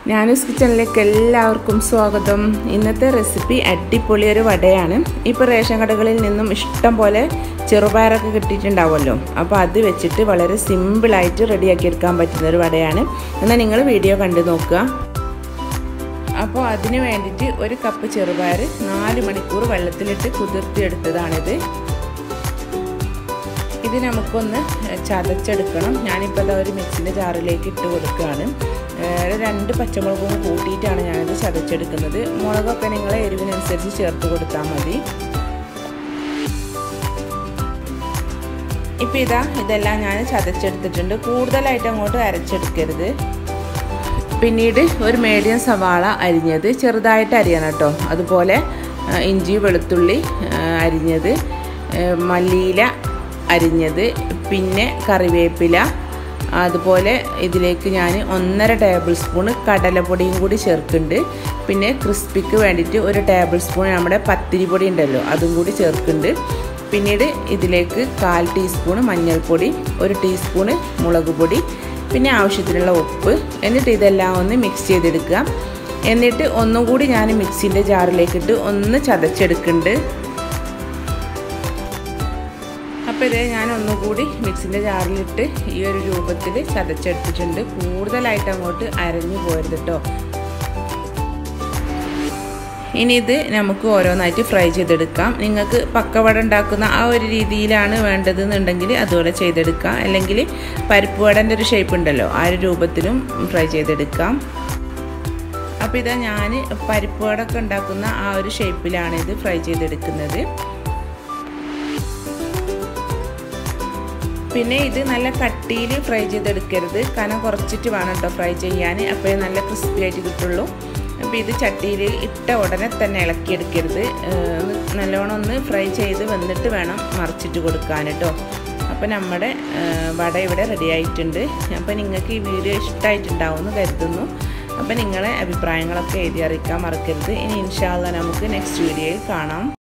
ഞാനൂസ് കിച്ചണിലേക്ക് എല്ലാവർക്കും സ്വാഗതം ഇന്നത്തെ റെസിപ്പി അടിപൊളി ഒരു വടയാണ് ഇപ്പോൾ റേഷൻ കടകളിൽ നിന്നും ഇഷ്ടം പോലെ ചെറുപയറൊക്കെ കിട്ടിയിട്ടുണ്ടാവുമല്ലോ അപ്പോൾ അത് വെച്ചിട്ട് വളരെ സിമ്പിളായിട്ട് റെഡിയാക്കി എടുക്കാൻ പറ്റുന്ന ഒരു വടയാണ് എന്നാൽ നിങ്ങൾ വീഡിയോ കണ്ടു നോക്കുക അപ്പോൾ അതിന് വേണ്ടിയിട്ട് ഒരു കപ്പ് ചെറുപയർ നാല് മണിക്കൂർ വെള്ളത്തിലിട്ട് കുതിർത്തിയെടുത്തതാണിത് ഇത് നമുക്കൊന്ന് ചതച്ചെടുക്കണം ഞാനിപ്പോൾ അതാ ഒരു മിക്സിൻ്റെ ജാറിലേക്ക് ഇട്ട് കൊടുക്കുകയാണ് രണ്ട് പച്ചമുളകും കൂട്ടിയിട്ടാണ് ഞാനിത് ചതച്ചെടുക്കുന്നത് മുളകൊക്കെ നിങ്ങളെ എരിവിനനുസരിച്ച് ചേർത്ത് കൊടുത്താൽ മതി ഇപ്പോൾ ഇതാ ഇതെല്ലാം ഞാൻ ചതച്ചെടുത്തിട്ടുണ്ട് കൂടുതലായിട്ട് അങ്ങോട്ട് അരച്ചെടുക്കരുത് പിന്നീട് ഒരു മീഡിയം സവാള അരിഞ്ഞത് ചെറുതായിട്ട് അരിയണം കേട്ടോ അതുപോലെ ഇഞ്ചി വെളുത്തുള്ളി അരിഞ്ഞത് മല്ലിയില അരിഞ്ഞത് പിന്നെ കറിവേപ്പില അതുപോലെ ഇതിലേക്ക് ഞാൻ ഒന്നര ടേബിൾ സ്പൂൺ കടലപ്പൊടിയും കൂടി ചേർക്കുന്നുണ്ട് പിന്നെ ക്രിസ്പിക്ക് വേണ്ടിയിട്ട് ഒരു ടേബിൾ സ്പൂൺ നമ്മുടെ പത്തിരി പൊടി ഉണ്ടല്ലോ അതും കൂടി ചേർക്കുന്നുണ്ട് പിന്നീട് ഇതിലേക്ക് കാൽ ടീസ്പൂൺ മഞ്ഞൾപ്പൊടി ഒരു ടീസ്പൂണ് മുളക് പൊടി പിന്നെ ആവശ്യത്തിനുള്ള ഉപ്പ് എന്നിട്ട് ഇതെല്ലാം ഒന്ന് മിക്സ് ചെയ്തെടുക്കുക എന്നിട്ട് ഒന്നും കൂടി ഞാൻ മിക്സിൻ്റെ ജാറിലേക്കിട്ട് ഒന്ന് ചതച്ചെടുക്കുന്നുണ്ട് അപ്പോൾ ഇത് ഞാൻ ഒന്നുകൂടി മിക്സിൻ്റെ ജാറിലിട്ട് ഈ ഒരു രൂപത്തിൽ ചതച്ചെടുത്തിട്ടുണ്ട് കൂടുതലായിട്ട് അങ്ങോട്ട് അരഞ്ഞു പോരുത് കേട്ടോ ഇനി ഇത് നമുക്ക് ഓരോന്നായിട്ട് ഫ്രൈ ചെയ്തെടുക്കാം നിങ്ങൾക്ക് പക്കവട ഉണ്ടാക്കുന്ന ആ ഒരു രീതിയിലാണ് വേണ്ടതെന്നുണ്ടെങ്കിൽ അതുപോലെ ചെയ്തെടുക്കാം അല്ലെങ്കിൽ പരിപ്പ് വടൻ്റെ ഒരു ഷേപ്പ് ഉണ്ടല്ലോ ആ ഒരു രൂപത്തിലും ഫ്രൈ ചെയ്തെടുക്കാം അപ്പോൾ ഇതാ ഞാൻ പരിപ്പ് വടൊക്കെ ഉണ്ടാക്കുന്ന ആ ഒരു ഷേപ്പിലാണ് ഇത് ഫ്രൈ ചെയ്തെടുക്കുന്നത് പിന്നെ ഇത് നല്ല കട്ടിയിൽ ഫ്രൈ ചെയ്തെടുക്കരുത് കനം കുറച്ചിട്ട് വേണം കേട്ടോ ഫ്രൈ ചെയ്യാൻ അപ്പോഴേ നല്ല ക്രിസ്പി ആയിട്ട് കിട്ടുള്ളൂ അപ്പോൾ ഇത് ചട്ടിയിൽ ഇട്ട ഉടനെ തന്നെ ഇളക്കിയെടുക്കരുത് നല്ലോണം ഒന്ന് ഫ്രൈ ചെയ്ത് വന്നിട്ട് വേണം മറിച്ചിട്ട് കൊടുക്കാൻ കേട്ടോ അപ്പോൾ നമ്മുടെ വട ഇവിടെ റെഡി ആയിട്ടുണ്ട് അപ്പോൾ നിങ്ങൾക്ക് ഈ വീഡിയോ ഇഷ്ടമായിട്ടുണ്ടാവുമെന്ന് കരുതുന്നു അപ്പോൾ നിങ്ങളെ അഭിപ്രായങ്ങളൊക്കെ എഴുതി അറിയിക്കാൻ മറക്കരുത് ഇനി ഇൻഷാല്ല നമുക്ക് നെക്സ്റ്റ് വീഡിയോയിൽ കാണാം